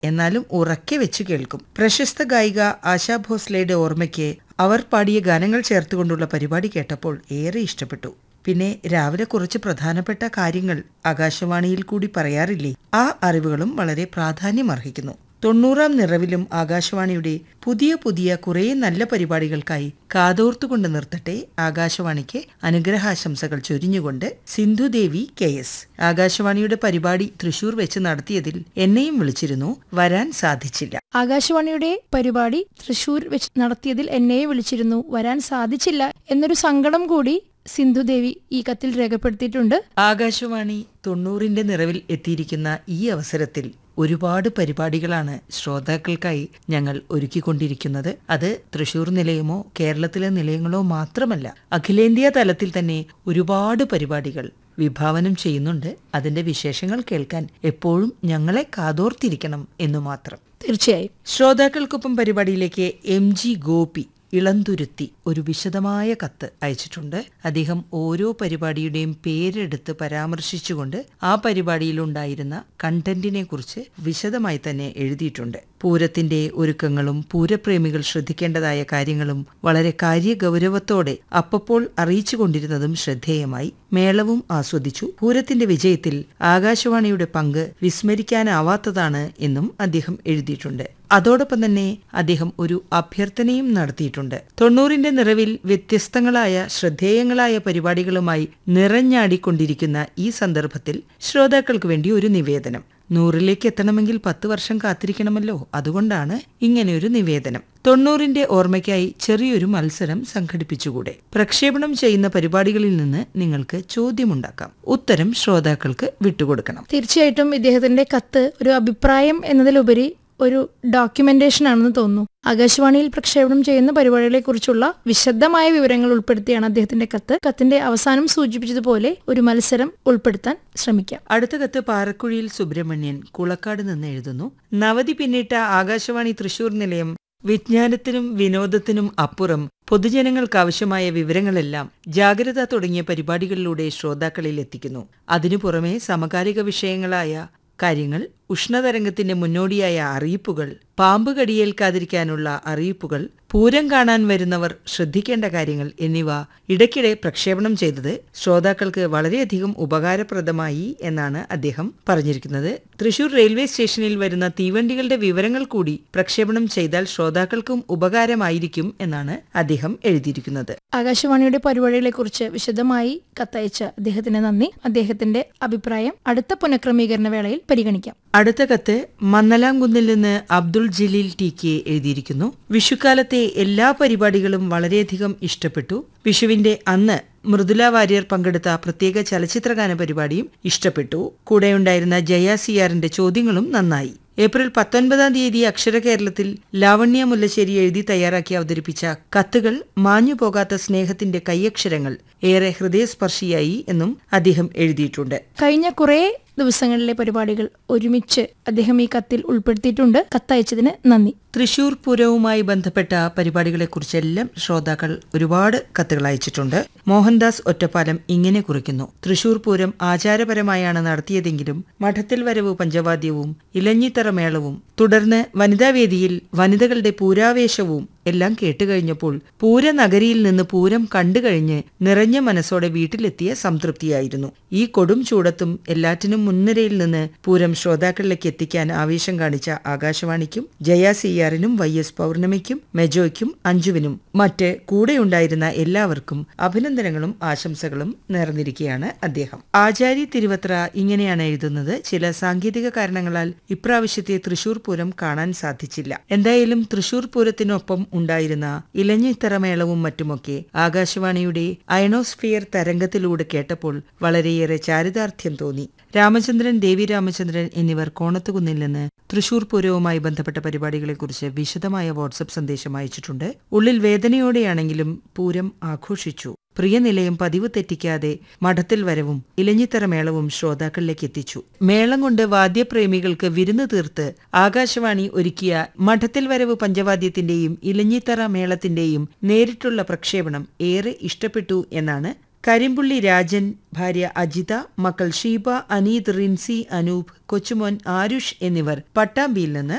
എന്നാലും ഉറക്കെ വെച്ച് കേൾക്കും പ്രശസ്ത ഗായിക ആശാ ഭോസ്ലെയുടെ ഓർമ്മയ്ക്ക് അവർ പാടിയ ഗാനങ്ങൾ ചേർത്തുകൊണ്ടുള്ള പരിപാടി കേട്ടപ്പോൾ ഏറെ ഇഷ്ടപ്പെട്ടു പിന്നെ രാവിലെ കുറച്ച് പ്രധാനപ്പെട്ട കാര്യങ്ങൾ ആകാശവാണിയിൽ കൂടി പറയാറില്ലേ ആ അറിവുകളും വളരെ പ്രാധാന്യമർഹിക്കുന്നു തൊണ്ണൂറാം നിറവിലും ആകാശവാണിയുടെ പുതിയ പുതിയ കുറേ നല്ല പരിപാടികൾക്കായി കാതോർത്തുകൊണ്ട് നിർത്തട്ടെ ആകാശവാണിക്ക് അനുഗ്രഹാശംസകൾ ചൊരിഞ്ഞുകൊണ്ട് സിന്ധുദേവി കെ എസ് ആകാശവാണിയുടെ പരിപാടി തൃശൂർ വെച്ച് നടത്തിയതിൽ എന്നെയും വിളിച്ചിരുന്നു വരാൻ സാധിച്ചില്ല ആകാശവാണിയുടെ പരിപാടി തൃശൂർ വെച്ച് നടത്തിയതിൽ എന്നെയും വിളിച്ചിരുന്നു വരാൻ സാധിച്ചില്ല എന്നൊരു സങ്കടം കൂടി സിന്ധുദേവി ഈ കത്തിൽ രേഖപ്പെടുത്തിയിട്ടുണ്ട് ആകാശവാണി തൊണ്ണൂറിന്റെ നിറവിൽ എത്തിയിരിക്കുന്ന ഈ അവസരത്തിൽ ഒരുപാട് പരിപാടികളാണ് ശ്രോതാക്കൾക്കായി ഞങ്ങൾ ഒരുക്കിക്കൊണ്ടിരിക്കുന്നത് അത് തൃശൂർ നിലയമോ കേരളത്തിലെ നിലയങ്ങളോ മാത്രമല്ല അഖിലേന്ത്യാ തലത്തിൽ തന്നെ ഒരുപാട് പരിപാടികൾ വിഭാവനം ചെയ്യുന്നുണ്ട് അതിന്റെ വിശേഷങ്ങൾ കേൾക്കാൻ എപ്പോഴും ഞങ്ങളെ കാതോർത്തിരിക്കണം എന്നു മാത്രം തീർച്ചയായും ശ്രോതാക്കൾക്കൊപ്പം പരിപാടിയിലേക്ക് എം ജി ഗോപി ഇളന്തുരുത്തി ഒരു വിശദമായ കത്ത് അയച്ചിട്ടുണ്ട് അദ്ദേഹം ഓരോ പരിപാടിയുടെയും പേരെടുത്ത് പരാമർശിച്ചുകൊണ്ട് ആ പരിപാടിയിലുണ്ടായിരുന്ന കണ്ടന്റിനെ കുറിച്ച് വിശദമായി തന്നെ എഴുതിയിട്ടുണ്ട് പൂരത്തിന്റെ ഒരുക്കങ്ങളും പൂരപ്രേമികൾ ശ്രദ്ധിക്കേണ്ടതായ കാര്യങ്ങളും വളരെ കാര്യഗൗരവത്തോടെ അപ്പപ്പോൾ അറിയിച്ചു കൊണ്ടിരുന്നതും ശ്രദ്ധേയമായി മേളവും ആസ്വദിച്ചു പൂരത്തിന്റെ വിജയത്തിൽ ആകാശവാണിയുടെ പങ്ക് വിസ്മരിക്കാനാവാത്തതാണ് എന്നും അദ്ദേഹം എഴുതിയിട്ടുണ്ട് അതോടൊപ്പം തന്നെ അദ്ദേഹം ഒരു അഭ്യർത്ഥനയും നടത്തിയിട്ടുണ്ട് തൊണ്ണൂറിന്റെ നിറവിൽ വ്യത്യസ്തങ്ങളായ ശ്രദ്ധേയങ്ങളായ പരിപാടികളുമായി നിറഞ്ഞാടിക്കൊണ്ടിരിക്കുന്ന ഈ സന്ദർഭത്തിൽ ശ്രോതാക്കൾക്ക് വേണ്ടി ഒരു നിവേദനം നൂറിലേക്ക് എത്തണമെങ്കിൽ പത്ത് വർഷം കാത്തിരിക്കണമല്ലോ അതുകൊണ്ടാണ് ഇങ്ങനെയൊരു നിവേദനം തൊണ്ണൂറിന്റെ ഓർമ്മയ്ക്കായി ചെറിയൊരു മത്സരം സംഘടിപ്പിച്ചുകൂടെ പ്രക്ഷേപണം ചെയ്യുന്ന പരിപാടികളിൽ നിന്ന് നിങ്ങൾക്ക് ചോദ്യമുണ്ടാക്കാം ഉത്തരം ശ്രോതാക്കൾക്ക് വിട്ടുകൊടുക്കണം തീർച്ചയായിട്ടും ഇദ്ദേഹത്തിന്റെ കത്ത് ഒരു അഭിപ്രായം എന്നതിലുപരി ഒരു ഡോക്യുമെന്റേഷൻ ആണെന്ന് തോന്നുന്നു ആകാശവാണിയിൽ പ്രക്ഷേപണം ചെയ്യുന്ന പരിപാടികളെ കുറിച്ചുള്ള വിശദമായ വിവരങ്ങൾ ഉൾപ്പെടുത്തിയാണ് അദ്ദേഹത്തിന്റെ കത്ത് കത്തിന്റെ അവസാനം സൂചിപ്പിച്ചതുപോലെ ഒരു മത്സരം ഉൾപ്പെടുത്താൻ ശ്രമിക്കാം അടുത്ത കത്ത് പാറക്കുഴിയിൽ സുബ്രഹ്മണ്യൻ കുളക്കാട് നിന്ന് എഴുതുന്നു നവതി പിന്നിട്ട ആകാശവാണി തൃശൂർ നിലയം വിജ്ഞാനത്തിനും വിനോദത്തിനും അപ്പുറം പൊതുജനങ്ങൾക്കാവശ്യമായ വിവരങ്ങളെല്ലാം ജാഗ്രത തുടങ്ങിയ പരിപാടികളിലൂടെ ശ്രോതാക്കളിൽ എത്തിക്കുന്നു അതിനു പുറമെ സമകാലിക വിഷയങ്ങളായ കാര്യങ്ങൾ ഉഷ്ണതരംഗത്തിന്റെ മുന്നോടിയായ അറിയിപ്പുകൾ പാമ്പ് കടിയേൽക്കാതിരിക്കാനുള്ള അറിയിപ്പുകൾ പൂരം കാണാൻ വരുന്നവർ ശ്രദ്ധിക്കേണ്ട കാര്യങ്ങൾ എന്നിവ ഇടയ്ക്കിടെ പ്രക്ഷേപണം ചെയ്തത് ശ്രോതാക്കൾക്ക് വളരെയധികം ഉപകാരപ്രദമായി എന്നാണ് അദ്ദേഹം പറഞ്ഞിരിക്കുന്നത് തൃശൂർ റെയിൽവേ സ്റ്റേഷനിൽ വരുന്ന തീവണ്ടികളുടെ വിവരങ്ങൾ കൂടി പ്രക്ഷേപണം ചെയ്താൽ ശ്രോതാക്കൾക്കും ഉപകാരമായിരിക്കും എന്നാണ് അദ്ദേഹം എഴുതിയിരിക്കുന്നത് ആകാശവാണിയുടെ പരിപാടികളെക്കുറിച്ച് വിശദമായി കത്തയച്ച അദ്ദേഹത്തിന് നന്ദി അദ്ദേഹത്തിന്റെ അഭിപ്രായം അടുത്ത പുനഃക്രമീകരണ വേളയിൽ പരിഗണിക്കാം അടുത്ത കത്ത് മന്നലാംകുന്നിൽ നിന്ന് അബ്ദുൾ ജലീൽ ടി കെ എഴുതിയിരിക്കുന്നു വിഷുക്കാലത്തെ എല്ലാ പരിപാടികളും വളരെയധികം ഇഷ്ടപ്പെട്ടു വിഷുവിന്റെ അന്ന് മൃദുല വാര്യർ പങ്കെടുത്ത പ്രത്യേക ചലച്ചിത്രഗാന പരിപാടിയും ഇഷ്ടപ്പെട്ടു കൂടെയുണ്ടായിരുന്ന ജയ സിയാറിന്റെ ചോദ്യങ്ങളും നന്നായി ഏപ്രിൽ പത്തൊൻപതാം തീയതി അക്ഷര കേരളത്തിൽ ലാവണ്യ മുല്ലശ്ശേരി എഴുതി തയ്യാറാക്കി അവതരിപ്പിച്ച കത്തുകൾ മാഞ്ഞു പോകാത്ത സ്നേഹത്തിന്റെ കൈയക്ഷരങ്ങൾ ഏറെ ഹൃദയസ്പർശിയായി എന്നും അദ്ദേഹം എഴുതിയിട്ടുണ്ട് കഴിഞ്ഞ കുറേ ദിവസങ്ങളിലെ പരിപാടികൾ ഒരുമിച്ച് അദ്ദേഹം ഈ കത്തിൽ ഉൾപ്പെടുത്തിയിട്ടുണ്ട് കത്തയച്ചതിന് നന്ദി തൃശൂർ പൂരവുമായി ബന്ധപ്പെട്ട പരിപാടികളെക്കുറിച്ചെല്ലാം ശ്രോതാക്കൾ ഒരുപാട് കത്തുകൾ അയച്ചിട്ടുണ്ട് മോഹൻദാസ് ഒറ്റപ്പാലം ഇങ്ങനെ കുറിക്കുന്നു തൃശൂർ പൂരം ആചാരപരമായാണ് നടത്തിയതെങ്കിലും മഠത്തിൽ വരവ് പഞ്ചവാദ്യവും ഇലഞ്ഞിത്തറ മേളവും തുടർന്ന് വനിതാവേദിയിൽ വനിതകളുടെ പൂരാവേശവും എല്ലാം കേട്ടുകഴിഞ്ഞപ്പോൾ പൂരനഗരിയിൽ നിന്ന് പൂരം കണ്ടുകഴിഞ്ഞ് നിറഞ്ഞ മനസ്സോടെ വീട്ടിലെത്തിയ സംതൃപ്തിയായിരുന്നു ഈ കൊടും ചൂടത്തും എല്ലാറ്റിനും മുൻനിരയിൽ നിന്ന് പൂരം ശ്രോതാക്കളിലേക്ക് എത്തിക്കാൻ ആവേശം കാണിച്ച ആകാശവാണിക്കും ജയ സിയാറിനും വൈ എസ് പൗർണമിക്കും മെജോയ്ക്കും അഞ്ജുവിനും മറ്റ് കൂടെയുണ്ടായിരുന്ന എല്ലാവർക്കും അഭിനന്ദനങ്ങളും ആശംസകളും നേർന്നിരിക്കുകയാണ് അദ്ദേഹം ആചാരി തിരുവത്ര ഇങ്ങനെയാണ് എഴുതുന്നത് ചില സാങ്കേതിക കാരണങ്ങളാൽ ഇപ്രാവശ്യത്തെ തൃശൂർ പൂരം കാണാൻ സാധിച്ചില്ല എന്തായാലും തൃശൂർ പൂരത്തിനൊപ്പം ഉണ്ടായിരുന്ന ഇലഞ്ഞിത്തറമേളവും മറ്റുമൊക്കെ ആകാശവാണിയുടെ അയണോസ്ഫിയർ തരംഗത്തിലൂടെ കേട്ടപ്പോൾ വളരെയേറെ ചാരിതാർത്ഥ്യം തോന്നി രാമചന്ദ്രൻ ദേവി രാമചന്ദ്രൻ എന്നിവർ കോണത്തുകുന്നിൽ നിന്ന് തൃശൂർ പൂരവുമായി ബന്ധപ്പെട്ട പരിപാടികളെക്കുറിച്ച് വിശദമായ വാട്സപ്പ് സന്ദേശം അയച്ചിട്ടുണ്ട് ഉള്ളിൽ വേദനയോടെയാണെങ്കിലും പൂരം ആഘോഷിച്ചു പ്രിയ നിലയം പതിവ് തെറ്റിക്കാതെ മഠത്തിൽ വരവും ഇലഞ്ഞിത്തറ മേളവും ശ്രോതാക്കളിലേക്ക് എത്തിച്ചു മേളം കൊണ്ട് വാദ്യപ്രേമികൾക്ക് വിരുന്ന് തീർത്ത് ആകാശവാണി ഒരുക്കിയ മഠത്തിൽ വരവ് പഞ്ചവാദ്യത്തിന്റെയും ഇലഞ്ഞിത്തറ മേളത്തിന്റെയും നേരിട്ടുള്ള പ്രക്ഷേപണം ഏറെ ഇഷ്ടപ്പെട്ടു എന്നാണ് കരിമ്പുള്ളി രാജൻ ഭാര്യ അജിത മക്കൾ ഷീബ അനീത് റിൻസി അനൂപ് കൊച്ചുമോൻ ആരുഷ് എന്നിവർ പട്ടാമ്പിയിൽ നിന്ന്